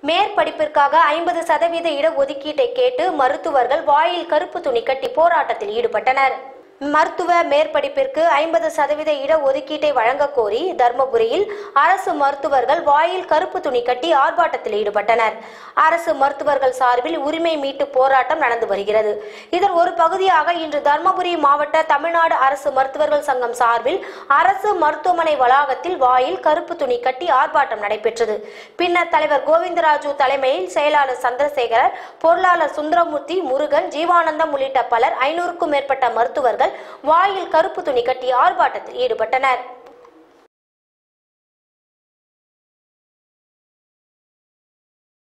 மேற்படிப்பிற்காக ஐம்பது சதவீத இடஒதுக்கீட்டை கேட்டு மருத்துவர்கள் வாயில் கருப்பு துணி கட்டி போராட்டத்தில் ஈடுபட்டனர் மருத்துவ மேற்படிப்பிற்கு ஐம்பது சதவீத இடஒதுக்கீட்டை வழங்கக் கோரி தர்மபுரியில் அரசு மருத்துவர்கள் வாயில் கருப்பு துணி கட்டி ஆர்ப்பாட்டத்தில் ஈடுபட்டனர் அரசு மருத்துவர்கள் சார்பில் உரிமை மீட்டு போராட்டம் நடந்து வருகிறது இதன் ஒரு பகுதியாக இன்று தர்மபுரி மாவட்ட தமிழ்நாடு அரசு மருத்துவர்கள் சங்கம் சார்பில் அரசு மருத்துவமனை வளாகத்தில் வாயில் கருப்பு துணி கட்டி ஆர்ப்பாட்டம் நடைபெற்றது பின்னர் தலைவர் கோவிந்தராஜு தலைமையில் செயலாளர் சந்திரசேகரர் பொருளாளர் சுந்தரமூர்த்தி முருகன் ஜீவானந்தம் உள்ளிட்ட பலர் ஐநூறுக்கும் மேற்பட்ட மருத்துவர்கள் வாயில் கருப்பு துணி கட்டி ஆர்ப்பாட்டத்தில் ஈடுபட்டனர்